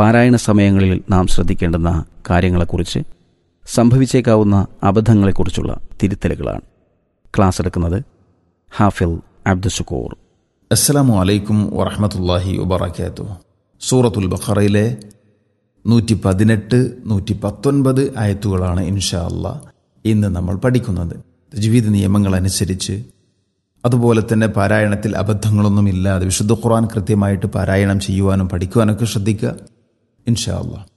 പാരായണ സമയങ്ങളിൽ നാം ശ്രദ്ധിക്കേണ്ടുന്ന കാര്യങ്ങളെക്കുറിച്ച് സംഭവിച്ചേക്കാവുന്ന അബദ്ധങ്ങളെക്കുറിച്ചുള്ള തിരുത്തലുകളാണ് ക്ലാസ് എടുക്കുന്നത് ഹാഫിൽ അബ്ദുഷക്കൂർ അസ്സലാമു അലൈക്കും വറഹമത്തല്ലാഹി വബർക്കാത്തു സൂറത്തുൽ ബഖറയിലെ നൂറ്റി പതിനെട്ട് നൂറ്റി പത്തൊൻപത് ആയത്തുകളാണ് ഇൻഷാ അല്ലാ ഇന്ന് നമ്മൾ പഠിക്കുന്നത് ജീവിത നിയമങ്ങൾ അനുസരിച്ച് അതുപോലെ തന്നെ പാരായണത്തിൽ അബദ്ധങ്ങളൊന്നുമില്ലാതെ വിശുദ്ധ ഖുർആൻ കൃത്യമായിട്ട് പാരായണം ചെയ്യുവാനും പഠിക്കുവാനൊക്കെ ശ്രദ്ധിക്കുക ഇൻഷാ അല്ലാ